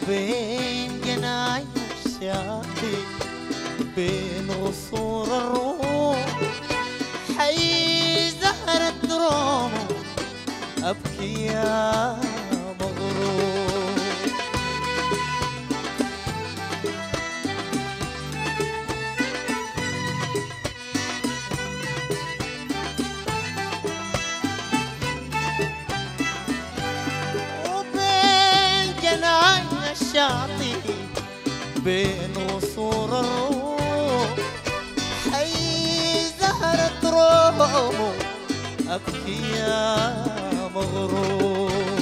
وبين جناي الشاطئ بين غصور الروم حي زهرة روم أبكي يا مغروم وبين جناي الشاطئ بين غصور الروم حي زهرة روم أبكي يا مغروم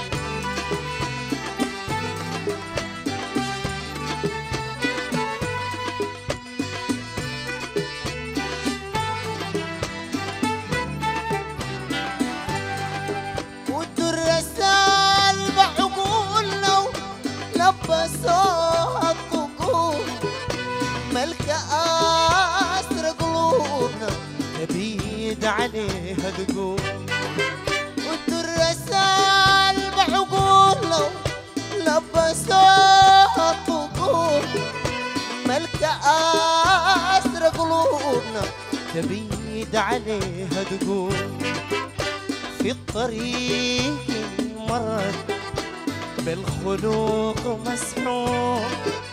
والدرسال بعقولنا لبسوها الطقوم ملكة أسر قلوبنا تبيد عليها دقوم والدرسال بعقولنا لبسوها الطقوم ملكة أسر قلوبنا تبيد عليها دقوم في الطريق مرت بالخلوق مسحوق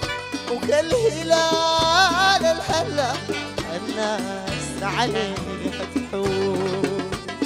وكالهلال الهلا الناس عليه تحوم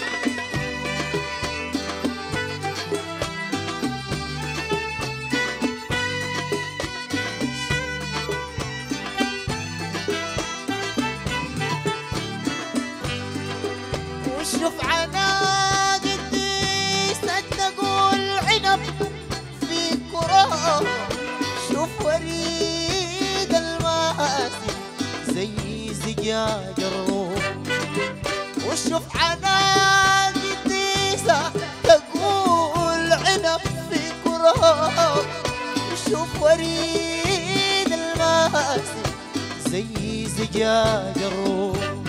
وشوف عناق قديسة تقول عنب في كرة شوف وريد الماسي زي زجاج الروم وشوف عناق قديسة تقول عنب في كرة شوف وريد الماسي زي زجاج الروم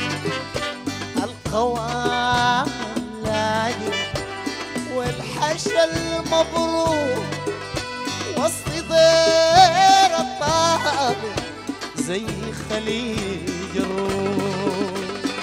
القوام اللاجئ والحشا المبروك وسط ضير الطابق زي خليج الروم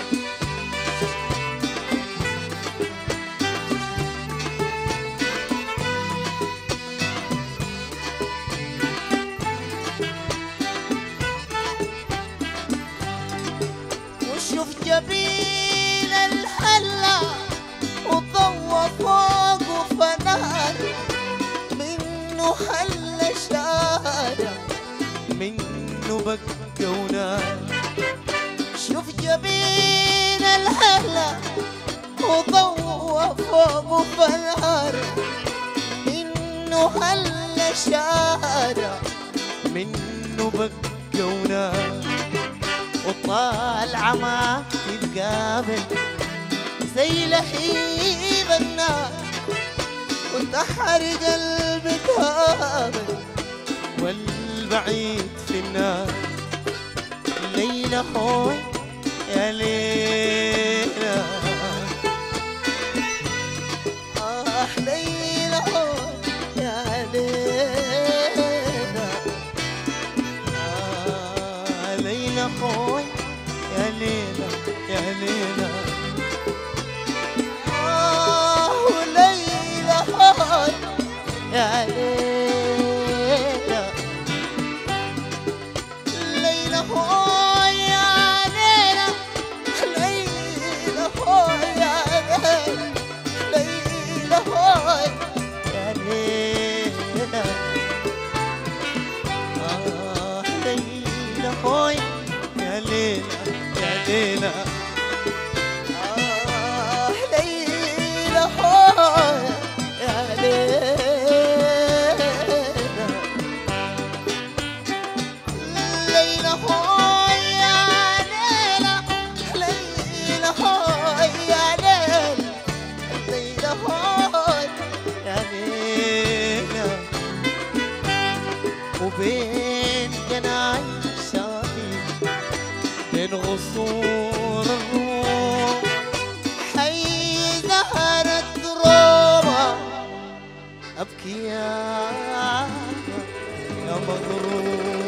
وشوف جبين الهلا وضوى فوق فنار منه هلا شارع منه بكى ونار شوف جبين الهلا وضوى فوق فنار منه هلا شارع منه بكى ونار وطالعة ما تتقابل زي لهيب النار وتحرق قلبي تهابل والبعيد في النار ليلى هوي يا ليلى آه ليلى هوي يا ليلى آه ليلى خوي يا ليلى يا ليلى آه وليلى خوي يا ليلى ليلى خوي يا ليلى ليلى خوي يا ليلى ليلى خوي يا ليلى آه ليلى خوي يا ليلى يا ليلى آه ليلى خوي يا ليلى ليلى خوي يا ليلى ليلى خوي يا ليلى ليلى خوي يا ليلى وبين جناي شاطئ بين غصور الروم حي زهرة روما أبكي يا مغرور